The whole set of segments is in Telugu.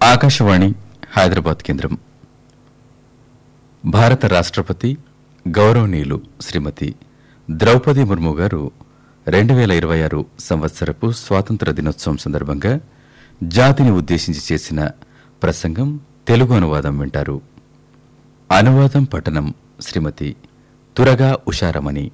ఆకాశవాణి హైదరాబాద్ కేంద్రం భారత రాష్ట్రపతి గౌరవనీయులు శ్రీమతి ద్రౌపది ముర్ము గారు రెండు వేల ఇరవై ఆరు సంవత్సరపు స్వాతంత్ర దినోత్సవం సందర్భంగా జాతిని ఉద్దేశించి చేసిన ప్రసంగం తెలుగు అనువాదం వింటారు అనువాదం పఠనం శ్రీమతి తురగా ఉషారమణి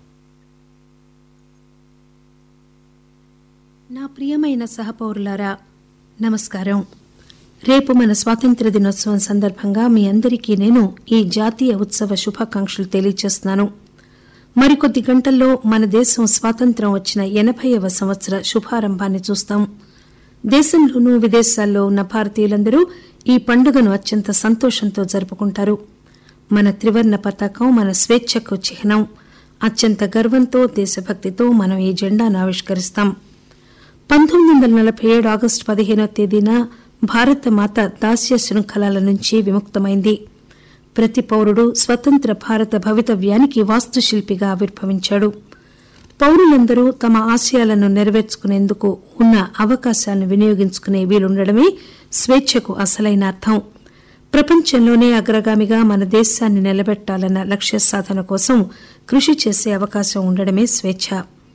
నా ప్రియమైన సహపౌరులారా నమస్కారం రేపు మన స్వాతంత్ర దినోత్సవం సందర్భంగా మీ అందరికీ నేను ఈ జాతీయ ఉత్సవ శుభాకాంక్షలు తెలియజేస్తున్నాను మరికొద్ది గంటల్లో మన దేశం స్వాతంత్ర్యం వచ్చిన ఎనభైవ సంవత్సర శుభారంభాన్ని చూస్తాం దేశంలోనూ విదేశాల్లో ఉన్న భారతీయులందరూ ఈ పండుగను అత్యంత సంతోషంతో జరుపుకుంటారు మన త్రివర్ణ పతాకం మన స్వేచ్ఛకు చిహ్నం అత్యంత గర్వంతో దేశభక్తితో మనం ఈ జెండాను ఆవిష్కరిస్తాం పంతొమ్మిది వందల నలభై ఏడు ఆగస్టు పదిహేనో తేదీన భారత మాత దాస్య శృంఖలాల నుంచి విముక్తమైంది ప్రతి పౌరుడు స్వతంత్ర భారత భవితవ్యానికి వాస్తుశిల్పిగా ఆవిర్భవించాడు పౌరులందరూ తమ ఆశయాలను నెరవేర్చుకునేందుకు ఉన్న అవకాశాలను వినియోగించుకునే వీలుండడమే స్వేచ్ఛకు అసలైన అర్థం ప్రపంచంలోనే అగ్రగామిగా మన దేశాన్ని నిలబెట్టాలన్న లక్ష్య సాధన కోసం కృషి చేసే అవకాశం ఉండడమే స్వేచ్ఛ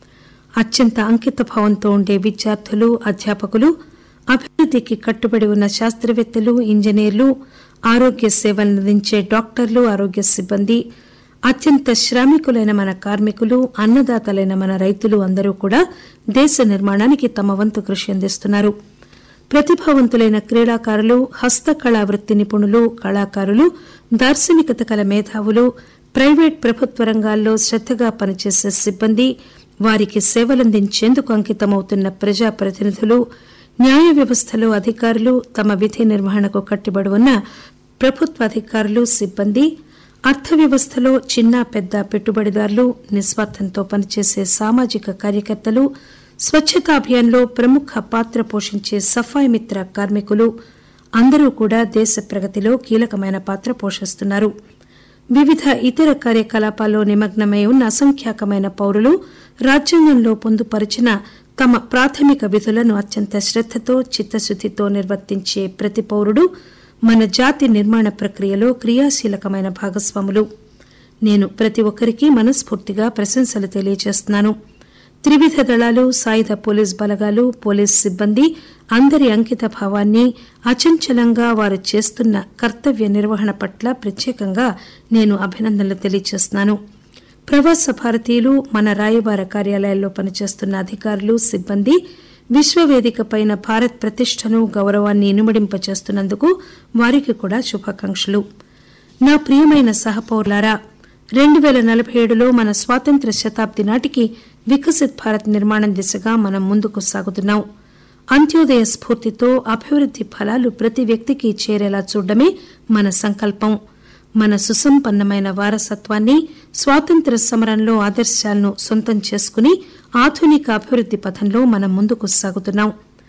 అత్యంత అంకిత భావంతో ఉండే విద్యార్థులు అధ్యాపకులు అభివృద్దికి కట్టుబడి ఉన్న శాస్త్రవేత్తలు ఇంజనీర్లు ఆరోగ్య సేవలందించే డాక్టర్లు ఆరోగ్య సిబ్బంది అత్యంత శ్రామికులైన మన కార్మికులు అన్నదాతలైన మన రైతులు అందరూ కూడా దేశ నిర్మాణానికి తమ వంతు కృషి అందిస్తున్నారు ప్రతిభావంతులైన క్రీడాకారులు హస్తకళా వృత్తి నిపుణులు కళాకారులు దార్శనికత కల మేధావులు ప్రైవేట్ ప్రభుత్వ రంగాల్లో శ్రద్దగా పనిచేసే సిబ్బంది వారికి సేవలందించేందుకు అంకితమవుతున్న ప్రజాప్రతినిధులు న్యాయ వ్యవస్థలో అధికారులు తమ విధి నిర్వహణకు కట్టుబడి ఉన్న ప్రభుత్వ అధికారులు సిబ్బంది అర్థవ్యవస్థలో చిన్న పెద్ద పెట్టుబడిదారులు నిస్వార్థంతో పనిచేసే సామాజిక కార్యకర్తలు స్వచ్ఛతా అభియాన్లో ప్రముఖ పాత్ర పోషించే సఫాయి మిత్ర కార్మికులు అందరూ కూడా దేశ ప్రగతిలో కీలకమైన పాత్ర పోషిస్తున్నారు వివిధ ఇతర కార్యకలాపాల్లో నిమగ్నమై ఉన్న అసంఖ్యాకమైన పౌరులు రాజ్యాంగంలో పొందుపరిచిన తమ ప్రాథమిక విధులను అత్యంత శ్రద్దతో చిత్తశుద్దితో నిర్వర్తించే ప్రతి పౌరుడు మన జాతి నిర్మాణ ప్రక్రియలో క్రియాశీలకమైన భాగస్వాములు నేను ప్రతి ఒక్కరికి మనస్ఫూర్తిగా ప్రశంసలు తెలియజేస్తున్నాను త్రివిధ దళాలు సాయుధ పోలీస్ బలగాలు పోలీస్ సిబ్బంది అందరి అంకిత భావాన్ని అచంచలంగా వారు చేస్తున్న కర్తవ్య నిర్వహణ పట్ల ప్రత్యేకంగా నేను అభినందనలు తెలియజేస్తున్నాను ప్రవాస భారతీయులు మన రాయబార కార్యాలయాల్లో పనిచేస్తున్న అధికారులు సిబ్బంది విశ్వవేదిక పైన భారత్ ప్రతిష్టను గౌరవాన్ని ఇనుమడింపచేస్తున్నందుకు వారికి కూడా శుభాకాంక్షలు నా ప్రియమైన సహపౌరులారా రెండు పేల నలభై ఏడులో మన స్వాతంత్ర శతాబ్ది నాటికి వికసిత్ భారత్ నిర్మాణం దిశగా మనం ముందుకు సాగుతున్నాం అంత్యోదయ స్ఫూర్తితో అభివృద్ది ఫలాలు ప్రతి వ్యక్తికి చేరేలా చూడడమే మన సంకల్పం మన సుసంపన్నమైన వారసత్వాన్ని స్వాతంత్ర సమరంలో ఆదర్శాలను సొంతం చేసుకుని ఆధునిక అభివృద్ది పథంలో మనం ముందుకు సాగుతున్నాం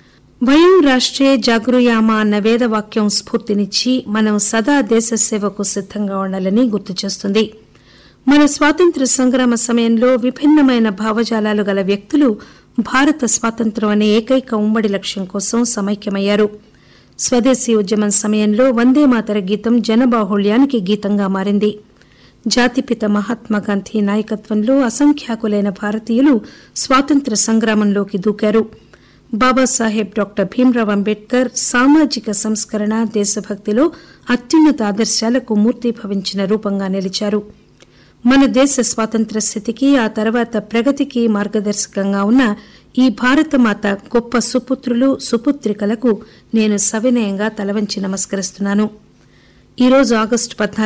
వయం రాష్ట్రే జాగృయామా అన్న వేదవాక్యం స్ఫూర్తినిచ్చి మనం సదా దేశ సేవకు సిద్దంగా ఉండాలని గుర్తు చేస్తుంది మన స్వాతంత్ర సంగ్రామ సమయంలో విభిన్నమైన భావజాలాలు గల వ్యక్తులు భారత స్వాతంత్ర్యం అనే ఏకైక ఉమ్మడి లక్ష్యం కోసం సమైక్యమయ్యారు స్వదేశీ ఉద్యమం సమయంలో వందేమాతర గీతం జనబాహుళ్యానికి గీతంగా మారింది జాతిపిత మహాత్మాగాంధీ నాయకత్వంలో అసంఖ్యాకులైన భారతీయులు స్వాతంత్ర సంగ్రామంలోకి దూకారు బాబాసాహెబ్ డాక్టర్ భీమ్రావ్ అంబేద్కర్ సామాజిక సంస్కరణ దేశభక్తిలో అత్యున్నత ఆదర్శాలకు మూర్తీభవించిన రూపంగా నిలిచారు మన దేశ స్వాతంత్ర స్థితికి ఆ తర్వాత ప్రగతికి మార్గదర్శకంగా ఉన్న ఈ భారతమాత గొప్ప సుపుత్రులు సుపుత్రికలకు నేను సవినయంగా తలవంచి నమస్కరిస్తున్నాను ఈరోజు ఆగస్టు పద్నాలుగు